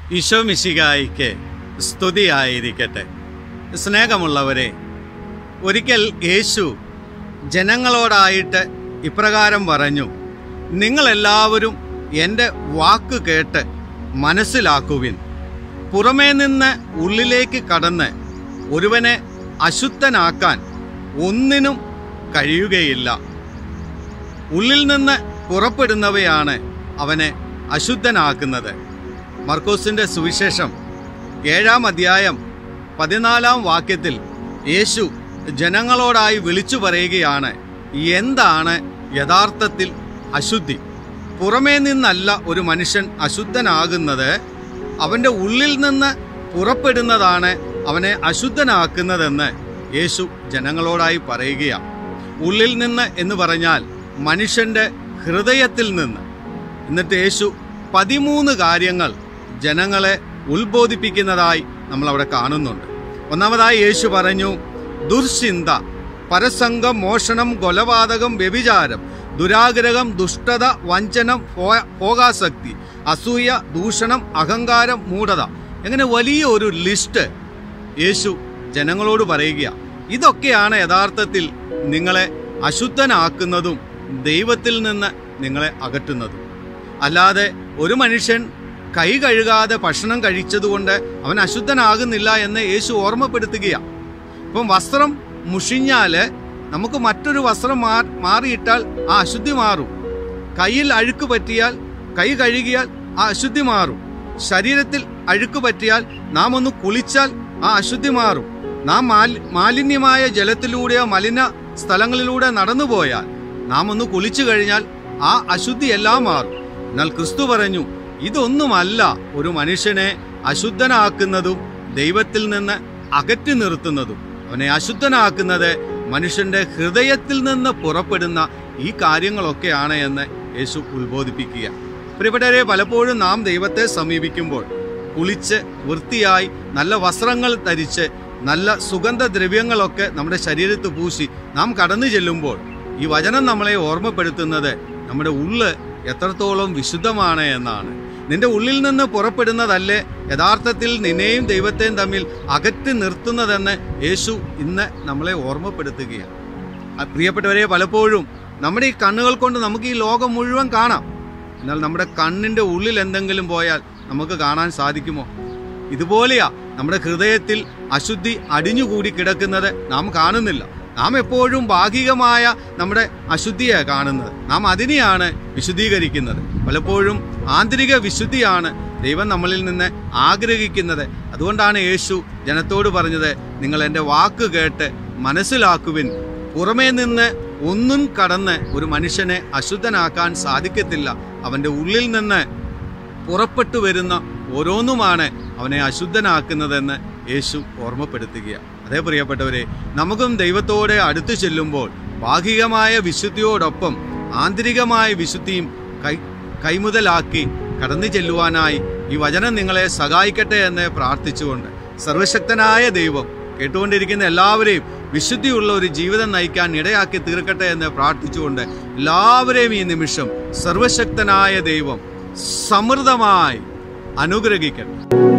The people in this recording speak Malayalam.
ഈശോ മിശികായിക്ക് സ്തുതിയായിരിക്കട്ടെ സ്നേഹമുള്ളവരെ ഒരിക്കൽ യേശു ജനങ്ങളോടായിട്ട് ഇപ്രകാരം പറഞ്ഞു നിങ്ങളെല്ലാവരും എൻ്റെ വാക്ക് കേട്ട് മനസ്സിലാക്കുവിൻ പുറമേ നിന്ന് ഉള്ളിലേക്ക് കടന്ന് ഒരുവനെ അശുദ്ധനാക്കാൻ ഒന്നിനും കഴിയുകയില്ല ഉള്ളിൽ നിന്ന് പുറപ്പെടുന്നവയാണ് അവനെ അശുദ്ധനാക്കുന്നത് മർക്കോസിന്റെ സുവിശേഷം ഏഴാം അധ്യായം പതിനാലാം വാക്യത്തിൽ യേശു ജനങ്ങളോടായി വിളിച്ചു പറയുകയാണ് എന്താണ് യഥാർത്ഥത്തിൽ അശുദ്ധി പുറമേ നിന്നല്ല ഒരു മനുഷ്യൻ അശുദ്ധനാകുന്നത് അവൻ്റെ ഉള്ളിൽ നിന്ന് പുറപ്പെടുന്നതാണ് അവനെ അശുദ്ധനാക്കുന്നതെന്ന് യേശു ജനങ്ങളോടായി പറയുകയാണ് ഉള്ളിൽ നിന്ന് എന്ന് പറഞ്ഞാൽ മനുഷ്യന്റെ ഹൃദയത്തിൽ നിന്ന് എന്നിട്ട് യേശു പതിമൂന്ന് കാര്യങ്ങൾ ജനങ്ങളെ ഉത്ബോധിപ്പിക്കുന്നതായി നമ്മൾ അവിടെ കാണുന്നുണ്ട് ഒന്നാമതായി യേശു പറഞ്ഞു ദുർചിന്ത പരസംഗം മോഷണം കൊലപാതകം വ്യഭിചാരം ദുരാഗ്രഹം ദുഷ്ടത വഞ്ചനം ഭോ- ഭോഗാസക്തി അസൂയ ദൂഷണം അഹങ്കാരം മൂഢത അങ്ങനെ വലിയ ഒരു ലിസ്റ്റ് യേശു ജനങ്ങളോട് പറയുക ഇതൊക്കെയാണ് യഥാർത്ഥത്തിൽ നിങ്ങളെ അശുദ്ധനാക്കുന്നതും ദൈവത്തിൽ നിന്ന് നിങ്ങളെ അകറ്റുന്നതും അല്ലാതെ ഒരു മനുഷ്യൻ കൈ കഴുകാതെ ഭക്ഷണം കഴിച്ചതുകൊണ്ട് അവൻ അശുദ്ധനാകുന്നില്ല എന്ന് യേശു ഓർമ്മപ്പെടുത്തുകയാണ് ഇപ്പം വസ്ത്രം മുഷിഞ്ഞാല് നമുക്ക് മറ്റൊരു വസ്ത്രം മാ- മാറിയിട്ടാൽ ആ അശുദ്ധി മാറും കയ്യിൽ അഴുക്ക് പറ്റിയാൽ കൈ കഴുകിയാൽ ആ അശുദ്ധി മാറും ശരീരത്തിൽ അഴുക്ക് പറ്റിയാൽ നാം ഒന്ന് കുളിച്ചാൽ ആ അശുദ്ധി മാറും നാം മാലി- മാലിന്യമായ ജലത്തിലൂടെയോ മലിന സ്ഥലങ്ങളിലൂടെ നടന്നുപോയാൽ നാം ഒന്ന് കുളിച്ചു കഴിഞ്ഞാൽ ആ അശുദ്ധി എല്ലാം മാറും എന്നാൽ ക്രിസ്തു പറഞ്ഞു ഇതൊന്നുമല്ല ഒരു മനുഷ്യനെ അശുദ്ധനാക്കുന്നതും ദൈവത്തിൽ നിന്ന് അകറ്റി നിർത്തുന്നതും അവനെ അശുദ്ധനാക്കുന്നത് മനുഷ്യന്റെ ഹൃദയത്തിൽ നിന്ന് പുറപ്പെടുന്ന ഈ കാര്യങ്ങളൊക്കെയാണ് എന്ന് യേശു ഉത്ബോധിപ്പിക്കുക പ്രിയപ്പെട്ടവരെ പലപ്പോഴും നാം ദൈവത്തെ സമീപിക്കുമ്പോൾ കുളിച്ച് വൃത്തിയായി നല്ല വസ്ത്രങ്ങൾ ധരിച്ച് നല്ല സുഗന്ധദ്രവ്യങ്ങളൊക്കെ നമ്മുടെ ശരീരത്ത് പൂശി നാം കടന്നു ചെല്ലുമ്പോൾ ഈ വചനം നമ്മളെ ഓർമ്മപ്പെടുത്തുന്നത് നമ്മുടെ ഉള്ള് എത്രത്തോളം വിശുദ്ധമാണ് എന്നാണ് നിന്റെ ഉള്ളിൽ നിന്ന് പുറപ്പെടുന്നതല്ലേ യഥാർത്ഥത്തിൽ നിന്നെയും ദൈവത്തെയും തമ്മിൽ അകറ്റി നിർത്തുന്നതെന്ന് യേശു ഇന്ന് നമ്മളെ ഓർമ്മപ്പെടുത്തുകയാണ് ആ പ്രിയപ്പെട്ടവരെ പലപ്പോഴും നമ്മുടെ ഈ കണ്ണുകൾ കൊണ്ട് നമുക്ക് ഈ ലോകം മുഴുവൻ കാണാം എന്നാൽ നമ്മുടെ കണ്ണിന്റെ ഉള്ളിൽ എന്തെങ്കിലും പോയാൽ നമുക്ക് കാണാൻ സാധിക്കുമോ ഇതുപോലെയാ നമ്മുടെ ഹൃദയത്തിൽ അശുദ്ധി അടിഞ്ഞുകൂടി കിടക്കുന്നത് നാം കാണുന്നില്ല നാം എപ്പോഴും ഭാഗികമായ നമ്മുടെ അശുദ്ധിയെ കാണുന്നത് നാം അതിനെയാണ് വിശുദ്ധീകരിക്കുന്നത് പലപ്പോഴും ആന്തരിക വിശുദ്ധിയാണ് ദൈവം നമ്മളിൽ നിന്ന് ആഗ്രഹിക്കുന്നത് അതുകൊണ്ടാണ് യേശു ജനത്തോട് പറഞ്ഞത് നിങ്ങൾ എൻ്റെ വാക്ക് കേട്ട് മനസ്സിലാക്കുവിൻ പുറമേ നിന്ന് ഒന്നും കടന്ന് ഒരു മനുഷ്യനെ അശുദ്ധനാക്കാൻ സാധിക്കത്തില്ല അവൻ്റെ ഉള്ളിൽ നിന്ന് പുറപ്പെട്ടു വരുന്ന ഓരോന്നുമാണ് അവനെ അശുദ്ധനാക്കുന്നതെന്ന് യേശു ഓർമ്മപ്പെടുത്തുകയാണ് അതേ പ്രിയപ്പെട്ടവരെ നമുക്കും ദൈവത്തോടെ അടുത്തു ചെല്ലുമ്പോൾ ഭാഗികമായ വിശുദ്ധിയോടൊപ്പം ആന്തരികമായ വിശുദ്ധിയും കൈ കൈമുതലാക്കി കടന്നു ചെല്ലുവാനായി ഈ വചനം നിങ്ങളെ സഹായിക്കട്ടെ എന്ന് പ്രാർത്ഥിച്ചുകൊണ്ട് സർവശക്തനായ ദൈവം കേട്ടുകൊണ്ടിരിക്കുന്ന എല്ലാവരെയും വിശുദ്ധിയുള്ള ഒരു ജീവിതം നയിക്കാൻ ഇടയാക്കി തീർക്കട്ടെ എന്ന് പ്രാർത്ഥിച്ചുകൊണ്ട് എല്ലാവരെയും ഈ നിമിഷം സർവശക്തനായ ദൈവം സമൃദ്ധമായി അനുഗ്രഹിക്കട്ടെ